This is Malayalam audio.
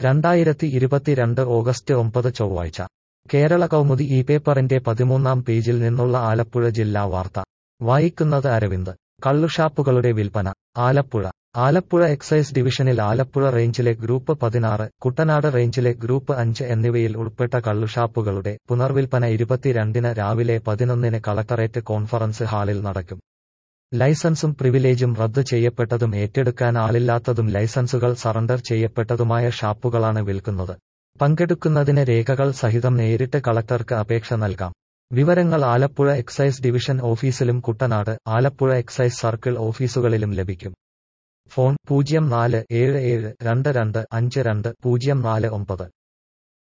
രണ്ടായിരത്തി ഇരുപത്തിരണ്ട് ഓഗസ്റ്റ് ഒമ്പത് ചൊവ്വാഴ്ച കേരള കൗമുദി ഈ പേപ്പറിന്റെ പതിമൂന്നാം പേജിൽ നിന്നുള്ള ആലപ്പുഴ ജില്ലാ വാർത്ത വായിക്കുന്നത് അരവിന്ദ് കള്ളുഷാപ്പുകളുടെ വിൽപ്പന ആലപ്പുഴ ആലപ്പുഴ എക്സൈസ് ഡിവിഷനിൽ ആലപ്പുഴ റേഞ്ചിലെ ഗ്രൂപ്പ് പതിനാറ് കുട്ടനാട് റേഞ്ചിലെ ഗ്രൂപ്പ് അഞ്ച് എന്നിവയിൽ ഉൾപ്പെട്ട കള്ളുഷാപ്പുകളുടെ പുനർവിൽപ്പന ഇരുപത്തിരണ്ടിന് രാവിലെ പതിനൊന്നിന് കളക്ടറേറ്റ് കോൺഫറൻസ് ഹാളിൽ നടക്കും ലൈസൻസും പ്രിവിലേജും റദ്ദ് ചെയ്യപ്പെട്ടതും ഏറ്റെടുക്കാൻ ആളില്ലാത്തതും ലൈസൻസുകൾ സറണ്ടർ ചെയ്യപ്പെട്ടതുമായ ഷാപ്പുകളാണ് വിൽക്കുന്നത് പങ്കെടുക്കുന്നതിന് രേഖകൾ സഹിതം നേരിട്ട് കളക്ടർക്ക് അപേക്ഷ നൽകാം വിവരങ്ങൾ ആലപ്പുഴ എക്സൈസ് ഡിവിഷൻ ഓഫീസിലും കുട്ടനാട് ആലപ്പുഴ എക്സൈസ് സർക്കിൾ ഓഫീസുകളിലും ലഭിക്കും ഫോൺ പൂജ്യം നാല് ഏഴ് ഏഴ് രണ്ട് രണ്ട് അഞ്ച് രണ്ട് പൂജ്യം നാല് ഒമ്പത്